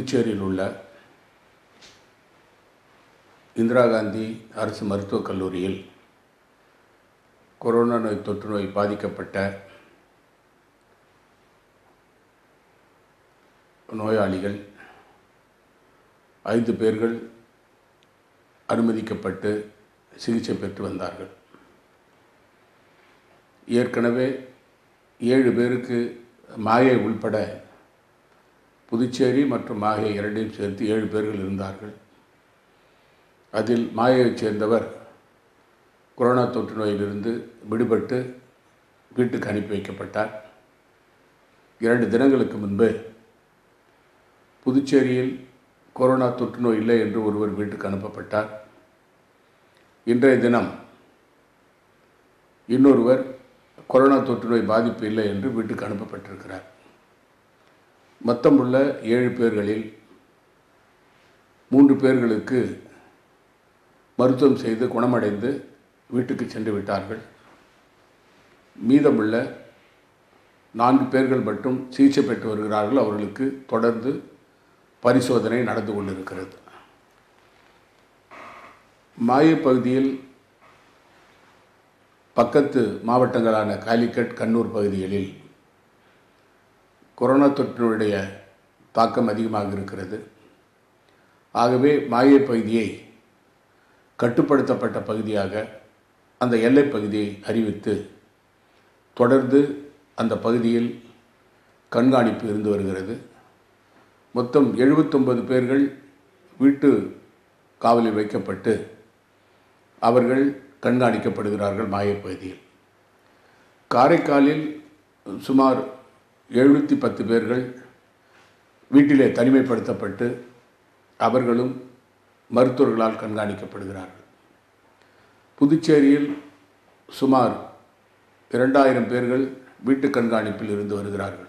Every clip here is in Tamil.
புதுச்சேரியில் உள்ள இந்திரா காந்தி அரசு மருத்துவக் கல்லூரியில் கொரோனா நோய் தொற்று நோய் பாதிக்கப்பட்ட நோயாளிகள் ஐந்து பேர்கள் அனுமதிக்கப்பட்டு சிகிச்சை பெற்று வந்தார்கள் ஏற்கனவே ஏழு பேருக்கு மாயை உள்பட புதுச்சேரி மற்றும் மாயை இரண்டையும் சேர்த்து ஏழு பேர்கள் இருந்தார்கள் அதில் மாயையைச் சேர்ந்தவர் கொரோனா தொற்று நோயிலிருந்து விடுபட்டு வீட்டுக்கு அனுப்பி வைக்கப்பட்டார் இரண்டு தினங்களுக்கு முன்பு புதுச்சேரியில் கொரோனா தொற்று நோய் இல்லை என்று ஒருவர் வீட்டுக்கு அனுப்பப்பட்டார் இன்றைய தினம் இன்னொருவர் கொரோனா தொற்று நோய் பாதிப்பு இல்லை என்று வீட்டுக்கு அனுப்பப்பட்டிருக்கிறார் மொத்தம் உள்ள ஏழு பேர்களில் மூன்று பேர்களுக்கு மருத்துவம் செய்து குணமடைந்து வீட்டுக்கு சென்று விட்டார்கள் மீதமுள்ள நான்கு பேர்கள் மட்டும் சிகிச்சை பெற்று வருகிறார்கள் அவர்களுக்கு தொடர்ந்து பரிசோதனை நடந்து கொண்டிருக்கிறது மாய பகுதியில் பக்கத்து மாவட்டங்களான காலிக்கட் கண்ணூர் பகுதிகளில் கொரோனா தொற்றினுடைய தாக்கம் அதிகமாக இருக்கிறது ஆகவே மாயை பகுதியை கட்டுப்படுத்தப்பட்ட பகுதியாக அந்த எல்லைப் பகுதியை அறிவித்து தொடர்ந்து அந்த பகுதியில் கண்காணிப்பு இருந்து வருகிறது மொத்தம் எழுபத்தொன்பது பேர்கள் வீட்டு காவலில் வைக்கப்பட்டு அவர்கள் கண்காணிக்கப்படுகிறார்கள் மாயப்பகுதியில் காரைக்காலில் சுமார் எழுநூற்றி பத்து பேர்கள் வீட்டிலே தனிமைப்படுத்தப்பட்டு அவர்களும் மருத்துவர்களால் கண்காணிக்கப்படுகிறார்கள் புதுச்சேரியில் சுமார் இரண்டாயிரம் பேர்கள் வீட்டு கண்காணிப்பில் இருந்து வருகிறார்கள்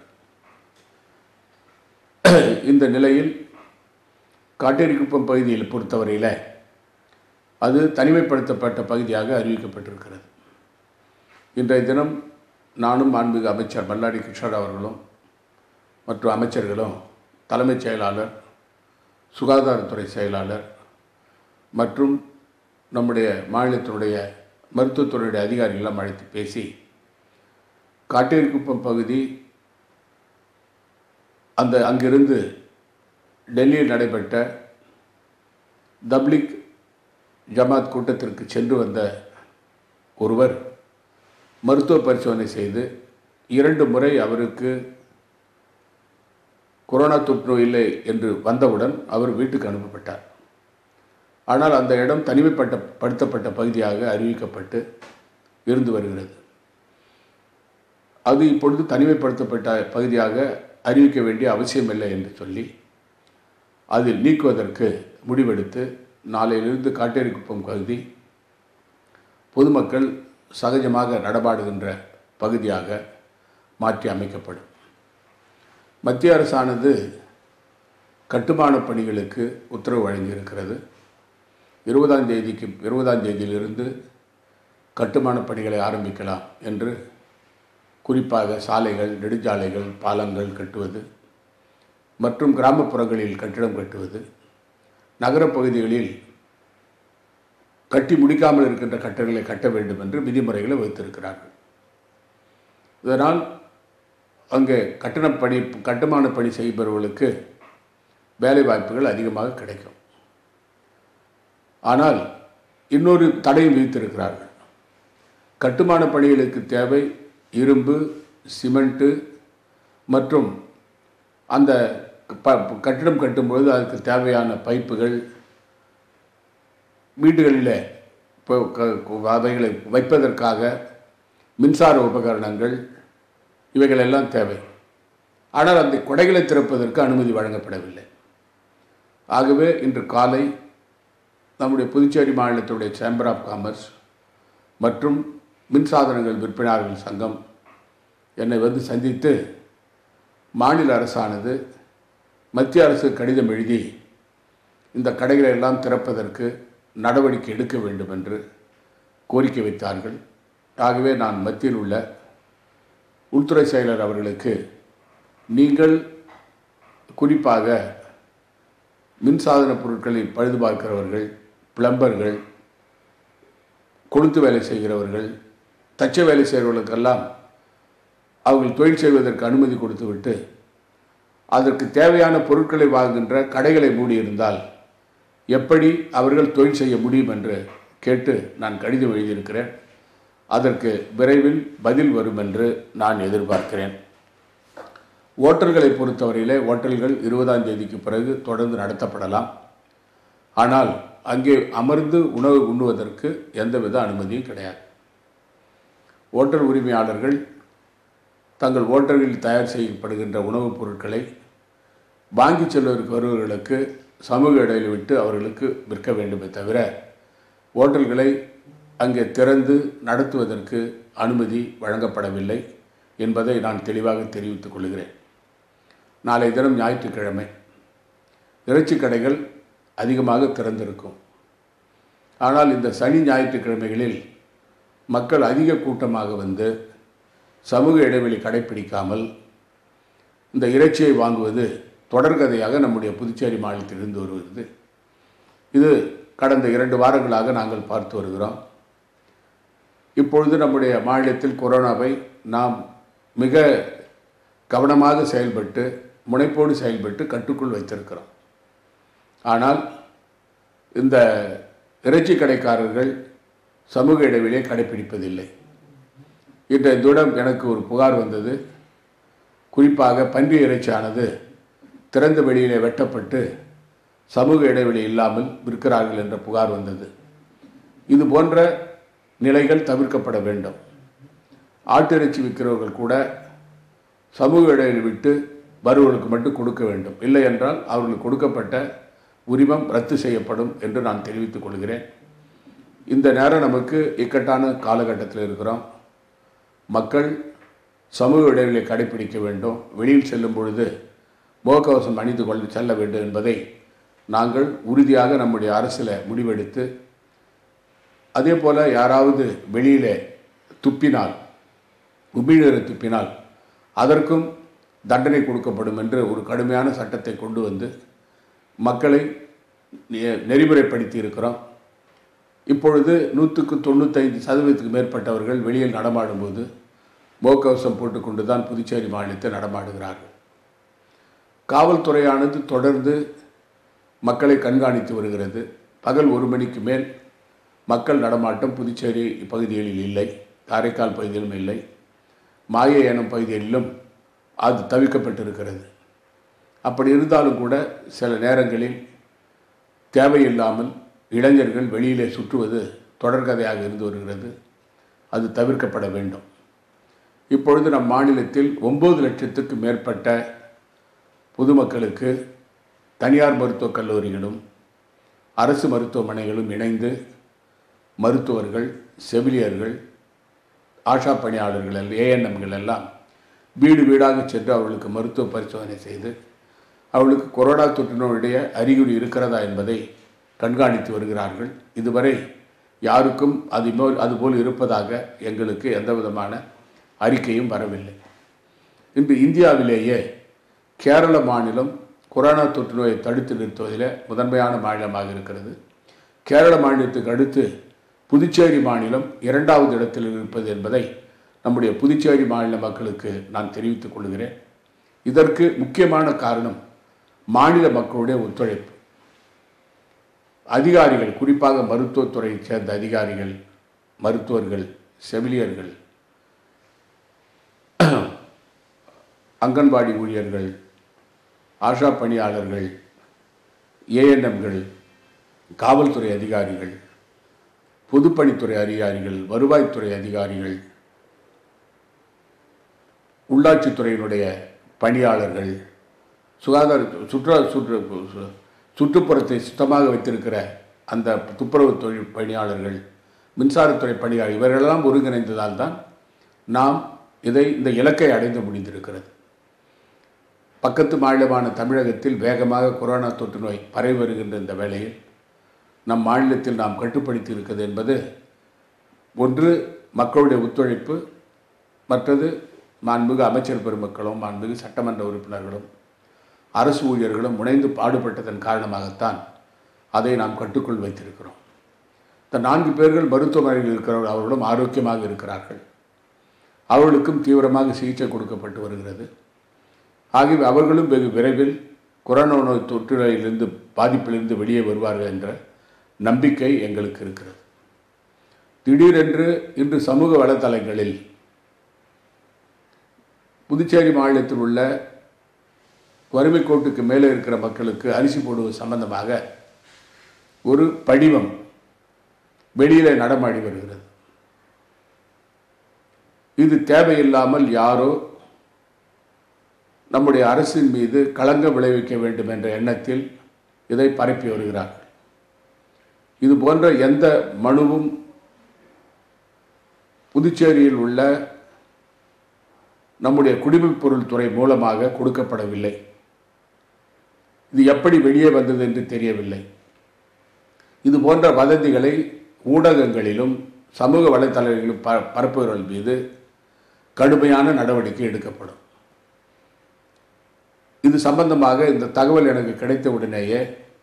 இந்த நிலையில் காட்டேரிக்குப்பம் பகுதியில் பொறுத்தவரையில் அது தனிமைப்படுத்தப்பட்ட பகுதியாக அறிவிக்கப்பட்டிருக்கிறது இன்றைய தினம் நானும் மாண்புமிகு அமைச்சர் மல்லாடி கிருஷ்ணன் அவர்களும் மற்றும் அமைச்சர்களும் தலைமைச் செயலாளர் சுகாதாரத்துறை செயலாளர் மற்றும் நம்முடைய மாநிலத்தினுடைய மருத்துவத்துறையுடைய அதிகாரிகளெல்லாம் அழைத்து பேசி காட்டேரிக்குப்பம் பகுதி அந்த அங்கிருந்து டெல்லியில் நடைபெற்ற தப்லிக் ஜமாத் கூட்டத்திற்கு சென்று வந்த ஒருவர் மருத்துவ பரிசோதனை செய்து இரண்டு முறை அவருக்கு கொரோனா தொற்று நோய் இல்லை என்று வந்தவுடன் அவர் வீட்டுக்கு அனுப்பப்பட்டார் ஆனால் அந்த இடம் தனிமைப்பட்ட படுத்தப்பட்ட பகுதியாக அறிவிக்கப்பட்டு இருந்து வருகிறது அது இப்பொழுது தனிமைப்படுத்தப்பட்ட பகுதியாக அறிவிக்க வேண்டிய அவசியமில்லை என்று சொல்லி அதில் நீக்குவதற்கு முடிவெடுத்து நாளையிலிருந்து காட்டேரிக்குப்பம் பகுதி பொதுமக்கள் சகஜமாக நடமாடுகின்ற பகுதியாக மாற்றி அமைக்கப்படும் மத்திய அரசானது கட்டுமான பணிகளுக்கு உத்தரவு வழங்கியிருக்கிறது இருபதாம் தேதிக்கு இருபதாம் தேதியிலிருந்து கட்டுமான பணிகளை ஆரம்பிக்கலாம் என்று குறிப்பாக சாலைகள் நெடுஞ்சாலைகள் பாலங்கள் கட்டுவது மற்றும் கிராமப்புறங்களில் கட்டிடம் கட்டுவது நகரப்பகுதிகளில் கட்டி முடிக்காமல் இருக்கின்ற கட்டடங்களை கட்ட வேண்டும் என்று விதிமுறைகளை வைத்திருக்கிறார்கள் இதனால் அங்கே கட்டணப் பணி கட்டுமான பணி செய்பவர்களுக்கு வேலை வாய்ப்புகள் அதிகமாக கிடைக்கும் ஆனால் இன்னொரு தடையும் விதித்திருக்கிறார்கள் கட்டுமான பணிகளுக்கு தேவை இரும்பு சிமெண்ட்டு மற்றும் அந்த ப கட்டிடம் கட்டும்பொழுது அதுக்கு தேவையான பைப்புகள் வீடுகளில் இப்போ அவைகளை வைப்பதற்காக மின்சார உபகரணங்கள் இவைகள் எல்லாம் தேவை ஆனால் அந்த கொடைகளை திறப்பதற்கு அனுமதி வழங்கப்படவில்லை ஆகவே இன்று காலை நம்முடைய புதுச்சேரி மாநிலத்துடைய சேம்பர் ஆஃப் காமர்ஸ் மற்றும் மின்சாதனங்கள் விற்பனையாளர்கள் சங்கம் என்னை வந்து சந்தித்து மாநில அரசானது மத்திய அரசு கடிதம் எழுதி இந்த கடைகளை எல்லாம் திறப்பதற்கு நடவடிக்கை எடுக்க வேண்டும் என்று கோரிக்கை வைத்தார்கள் ஆகவே நான் மத்தியில் உள்ள உள்துறை செயலர் அவர்களுக்கு நீங்கள் குறிப்பாக மின்சாதன பொருட்களை பழுது பார்க்கிறவர்கள் பிளம்பர்கள் கொளுத்து வேலை செய்கிறவர்கள் தச்ச வேலை செய்கிறவர்களுக்கெல்லாம் அவர்கள் தொழில் செய்வதற்கு அனுமதி கொடுத்துவிட்டு அதற்கு தேவையான பொருட்களை வாங்குகின்ற கடைகளை மூடியிருந்தால் எப்படி அவர்கள் தொழில் செய்ய முடியும் என்று கேட்டு நான் கடிதம் எழுதியிருக்கிறேன் அதற்கு விரைவில் பதில் வரும் என்று நான் எதிர்பார்க்கிறேன் ஓட்டல்களை பொறுத்தவரையிலே ஓட்டல்கள் இருபதாம் தேதிக்கு பிறகு தொடர்ந்து நடத்தப்படலாம் ஆனால் அங்கே அமர்ந்து உணவு உண்ணுவதற்கு எந்தவித அனுமதியும் கிடையாது ஓட்டல் உரிமையாளர்கள் தங்கள் ஓட்டல்களில் தயார் செய்யப்படுகின்ற உணவுப் பொருட்களை வாங்கி செல்வதற்கு வருபவர்களுக்கு சமூக இடைவெளி விட்டு அவர்களுக்கு விற்க வேண்டுமே தவிர ஓட்டல்களை அங்கே திறந்து நடத்துவதற்கு அனுமதி வழங்கப்படவில்லை என்பதை நான் தெளிவாக தெரிவித்துக் கொள்கிறேன் நாளை தினம் ஞாயிற்றுக்கிழமை இறைச்சி கடைகள் அதிகமாக திறந்திருக்கும் ஆனால் இந்த சனி ஞாயிற்றுக்கிழமைகளில் மக்கள் அதிக கூட்டமாக வந்து சமூக இடைவெளி கடைப்பிடிக்காமல் இந்த இறைச்சியை வாங்குவது தொடர்கதையாக நம்முடைய புதுச்சேரி மாநிலத்தில் இருந்து வருகிறது இது கடந்த இரண்டு வாரங்களாக நாங்கள் பார்த்து வருகிறோம் இப்பொழுது நம்முடைய மாநிலத்தில் கொரோனாவை நாம் மிக கவனமாக செயல்பட்டு முனைப்போடு செயல்பட்டு கட்டுக்குள் வைத்திருக்கிறோம் ஆனால் இந்த இறைச்சி கடைக்காரர்கள் சமூக இடைவெளியை கடைபிடிப்பதில்லை இன்றைய தினம் எனக்கு ஒரு புகார் வந்தது குறிப்பாக பன்றி இறைச்சியானது திறந்த வெளியிலே வெட்டப்பட்டு சமூக இடைவெளி இல்லாமல் விற்கிறார்கள் என்ற புகார் வந்தது இது போன்ற நிலைகள் தவிர்க்கப்பட வேண்டும் ஆட்டிறைச்சி விற்கிறவர்கள் கூட சமூக இடைவெளி விட்டு வருவர்களுக்கு மட்டும் கொடுக்க வேண்டும் இல்லை என்றால் அவர்களுக்கு கொடுக்கப்பட்ட உரிமம் ரத்து செய்யப்படும் என்று நான் தெரிவித்துக் கொள்கிறேன் இந்த நேரம் நமக்கு இக்கட்டான காலகட்டத்தில் இருக்கிறோம் மக்கள் சமூக இடைவெளியை கடைபிடிக்க வேண்டும் வெளியில் செல்லும் பொழுது முகக்கவசம் அணிந்து கொண்டு செல்ல வேண்டும் என்பதை நாங்கள் உறுதியாக நம்முடைய அரசில் முடிவெடுத்து அதே போல் யாராவது வெளியிலே துப்பினால் உமிழ்நீரை துப்பினால் அதற்கும் தண்டனை கொடுக்கப்படும் என்று ஒரு கடுமையான சட்டத்தை கொண்டு வந்து மக்களை நெ- நெறிமுறைப்படுத்தி இருக்கிறோம் இப்பொழுது நூற்றுக்கு தொண்ணூத்தைந்து சதவீதத்துக்கு மேற்பட்டவர்கள் வெளியில் நடமாடும்போது முகக்கவசம் போட்டுக்கொண்டு தான் புதுச்சேரி மாநிலத்தில் நடமாடுகிறார்கள் காவல்துறையானது தொடர்ந்து மக்களை கண்காணித்து வருகிறது பகல் ஒரு மணிக்கு மேல் மக்கள் நடமாட்டம் புதுச்சேரி பகுதிகளில் இல்லை காரைக்கால் பகுதியிலும் இல்லை மாயை எனும் பகுதிகளிலும் அது தவிர்க்கப்பட்டிருக்கிறது அப்படி இருந்தாலும் கூட சில நேரங்களில் தேவையில்லாமல் இளைஞர்கள் வெளியிலே சுற்றுவது தொடர்கதையாக இருந்து வருகிறது அது தவிர்க்கப்பட வேண்டும் இப்பொழுது நம் மாநிலத்தில் ஒம்பது லட்சத்துக்கு மேற்பட்ட பொதுமக்களுக்கு தனியார் மருத்துவக் கல்லூரிகளும் அரசு மருத்துவமனைகளும் இணைந்து மருத்துவர்கள் செவிலியர்கள் ஆஷா பணியாளர்கள் ஏஎன்எம்கள் எல்லாம் வீடு வீடாக சென்று அவர்களுக்கு மருத்துவ பரிசோதனை செய்து அவர்களுக்கு கொரோனா தொற்றினுடைய அறிகுறி இருக்கிறதா என்பதை கண்காணித்து வருகிறார்கள் இதுவரை யாருக்கும் அது போல் அதுபோல் இருப்பதாக எங்களுக்கு எந்த விதமான அறிக்கையும் வரவில்லை இன்று இந்தியாவிலேயே கேரள மாநிலம் கொரோனா தொற்று நோயை தடுத்து நிறுத்துவதில் முதன்மையான மாநிலமாக இருக்கிறது கேரள மாநிலத்துக்கு அடுத்து புதுச்சேரி மாநிலம் இரண்டாவது இடத்தில் இருப்பது என்பதை நம்முடைய புதுச்சேரி மாநில மக்களுக்கு நான் தெரிவித்துக் கொள்கிறேன் இதற்கு முக்கியமான காரணம் மாநில மக்களுடைய ஒத்துழைப்பு அதிகாரிகள் குறிப்பாக மருத்துவத்துறையைச் சேர்ந்த அதிகாரிகள் மருத்துவர்கள் செவிலியர்கள் அங்கன்வாடி ஊழியர்கள் ஆஷா பணியாளர்கள் ஏஎன்எம்கள் காவல்துறை அதிகாரிகள் பொதுப்பணித்துறை அதிகாரிகள் வருவாய்த்துறை அதிகாரிகள் உள்ளாட்சித்துறையினுடைய பணியாளர்கள் சுகாதார சுற்றுலா சுற்று சு- சுற்றுப்புறத்தை சுத்தமாக வைத்திருக்கிற அந்த துப்புரவு தொழில் பணியாளர்கள் மின்சாரத்துறை பணியாளர் இவர்களெல்லாம் ஒருங்கிணைந்ததால் தான் நாம் இதை இந்த இலக்கை அடைந்து முடிந்திருக்கிறது பக்கத்து மாநிலமான தமிழகத்தில் வேகமாக கொரோனா தொற்று நோய் பரவி வருகின்ற இந்த வேளையில் நம் மாநிலத்தில் நாம் கட்டுப்படுத்தி இருக்கிறது என்பது ஒன்று மக்களுடைய ஒத்துழைப்பு மற்றது மாண்புமிகு அமைச்சர் பெருமக்களும் மாண்புமிகு சட்டமன்ற உறுப்பினர்களும் அரசு ஊழியர்களும் முனைந்து பாடுபட்டதன் காரணமாகத்தான் அதை நாம் கட்டுக்குள் வைத்திருக்கிறோம் இந்த நான்கு பேர்கள் மருத்துவமனையில் இருக்கிறவர்கள் அவர்களும் ஆரோக்கியமாக இருக்கிறார்கள் அவர்களுக்கும் தீவிரமாக சிகிச்சை கொடுக்கப்பட்டு வருகிறது ஆகிய அவர்களும் வெகு விரைவில் கொரோனா நோய் தொற்றுநோயிலிருந்து பாதிப்பிலிருந்து வெளியே வருவார்கள் என்ற நம்பிக்கை எங்களுக்கு இருக்கிறது திடீரென்று இன்று சமூக வலைத்தளங்களில் புதுச்சேரி மாநிலத்தில் உள்ள வறுமை கோட்டுக்கு மேலே இருக்கிற மக்களுக்கு அரிசி போடுவது சம்பந்தமாக ஒரு படிவம் வெளியிலே நடமாடி வருகிறது இது தேவையில்லாமல் யாரோ நம்முடைய அரசின் மீது களங்கம் விளைவிக்க வேண்டும் என்ற எண்ணத்தில் இதை பரப்பி வருகிறார்கள் இது போன்ற எந்த மனுவும் புதுச்சேரியில் உள்ள நம்முடைய குடிமைப் பொருள் துறை மூலமாக கொடுக்கப்படவில்லை இது எப்படி வெளியே வந்தது என்று தெரியவில்லை இது போன்ற வதந்திகளை ஊடகங்களிலும் சமூக வலைத்தளங்களிலும் ப பரப்புகிறவர்கள் மீது கடுமையான நடவடிக்கை எடுக்கப்படும் இது சம்பந்தமாக இந்த தகவல் எனக்கு கிடைத்த உடனேயே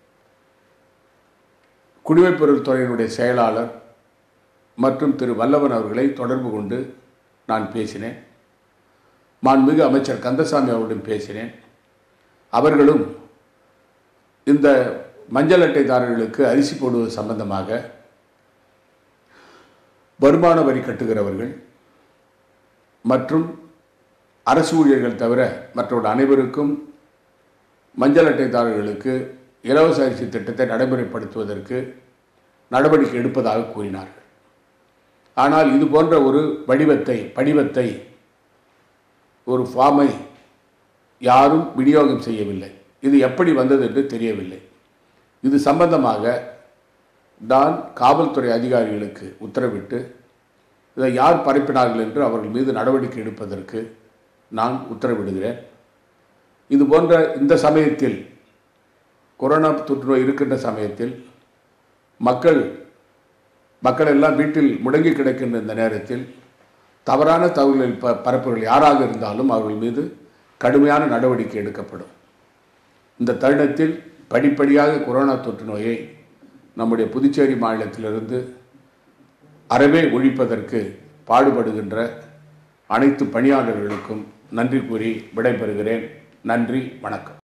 குடிமைப் பொருள் துறையினுடைய செயலாளர் மற்றும் திரு வல்லவன் அவர்களை தொடர்பு கொண்டு நான் பேசினேன் மாண்புமிகு அமைச்சர் கந்தசாமி அவருடன் பேசினேன் அவர்களும் இந்த மஞ்சள் அட்டைதாரர்களுக்கு அரிசி போடுவது சம்பந்தமாக வருமான வரி கட்டுகிறவர்கள் மற்றும் அரசு ஊழியர்கள் தவிர மற்றவர்கள் அனைவருக்கும் மஞ்சள் அட்டைதாரர்களுக்கு இலவச அரிசி திட்டத்தை நடைமுறைப்படுத்துவதற்கு நடவடிக்கை எடுப்பதாக கூறினார்கள் ஆனால் இது போன்ற ஒரு வடிவத்தை படிவத்தை ஒரு ஃபார்மை யாரும் விநியோகம் செய்யவில்லை இது எப்படி வந்தது என்று தெரியவில்லை இது சம்பந்தமாக நான் காவல்துறை அதிகாரிகளுக்கு உத்தரவிட்டு இதை யார் பரப்பினார்கள் என்று அவர்கள் மீது நடவடிக்கை எடுப்பதற்கு நான் உத்தரவிடுகிறேன் இது போன்ற இந்த சமயத்தில் கொரோனா தொற்றுநோய் இருக்கின்ற சமயத்தில் மக்கள் மக்கள் எல்லாம் வீட்டில் முடங்கி கிடக்கின்ற இந்த நேரத்தில் தவறான தகவல்கள் ப பரப்புகள் யாராக இருந்தாலும் அவர்கள் மீது கடுமையான நடவடிக்கை எடுக்கப்படும் இந்த தருணத்தில் படிப்படியாக கொரோனா தொற்று நோயை நம்முடைய புதுச்சேரி மாநிலத்திலிருந்து அறவே ஒழிப்பதற்கு பாடுபடுகின்ற அனைத்து பணியாளர்களுக்கும் நன்றி கூறி விடைபெறுகிறேன் நன்றி வணக்கம்